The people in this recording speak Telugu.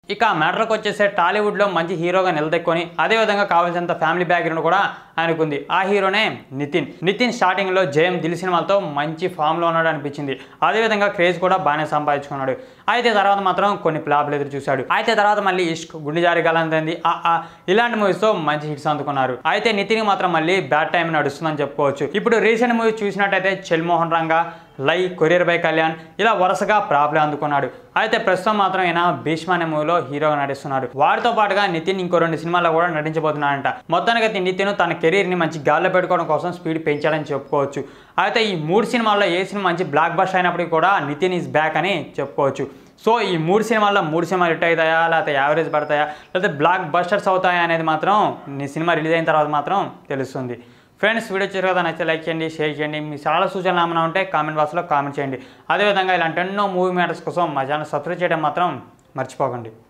ఇక మ్యాటర్కి వచ్చేసే టాలీవుడ్లో మంచి హీరోగా నిలదెక్కొని అదేవిధంగా కావాల్సినంత ఫ్యామిలీ బ్యాక్గ్రౌండ్ కూడా ఆయనకుంది ఆ హీరోనే నితిన్ నితిన్ స్టార్టింగ్లో జయం దిల్ సినిమాలతో మంచి ఫామ్లో ఉన్నాడు అనిపించింది అదేవిధంగా క్రేజ్ కూడా బాగానే సంపాదించుకున్నాడు అయితే తర్వాత మాత్రం కొన్ని ఫ్లాప్లు ఎదురు చూశాడు అయితే తర్వాత మళ్ళీ ఇష్క్ గుండె జారి గలంది ఆ ఆ ఇలాంటి మూవీస్తో మంచి హిట్స్ అందుకున్నారు అయితే నితిన్ మాత్రం మళ్ళీ బ్యాడ్ టైం నడుస్తుందని చెప్పుకోవచ్చు ఇప్పుడు రీసెంట్ మూవీ చూసినట్టయితే చెల్మోహన్ రంగా లై కొరియర్ బై కళ్యాణ్ ఇలా వరుసగా ప్రాబ్లం అందుకున్నాడు అయితే ప్రస్తుతం మాత్రం ఈయన భీష్మ అనే మూవీలో హీరోగా నటిస్తున్నాడు వారితో పాటుగా నితిన్ ఇంకో రెండు సినిమాల్లో కూడా నటించబోతున్నాడంట మొత్తానికి అయితే నితిన్ తన కెరీర్ని మంచి గాల్లో పెట్టుకోవడం కోసం స్పీడ్ పెంచాడని చెప్పుకోవచ్చు అయితే ఈ మూడు సినిమాల్లో ఏ సినిమా మంచి బ్లాక్ బస్ట్ అయినప్పటికీ కూడా నితిన్ ఈజ్ బ్యాక్ అని చెప్పుకోవచ్చు సో ఈ మూడు సినిమాల్లో మూడు సినిమాలు హిట్ అవుతాయా లేకపోతే యావరేజ్ పడతాయా లేకపోతే బ్లాక్ బస్టర్స్ అవుతాయా అనేది మాత్రం నీ సినిమా రిలీజ్ అయిన తర్వాత మాత్రం తెలుస్తుంది ఫ్రెండ్స్ వీడియో చూసారు కదా నచ్చితే లైక్ చేయండి షేర్ చేయండి మీ చాలా సూచనలు ఏమైనా ఉంటే కామెంట్ బాక్స్లో కామెంట్ చేయండి అదేవిధంగా ఇలాంటి ఎన్నో మూవీ మ్యాటర్స్ కోసం మా ఛానల్ సబ్స్క్రైబ్ చేయడం మాత్రం మర్చిపోకండి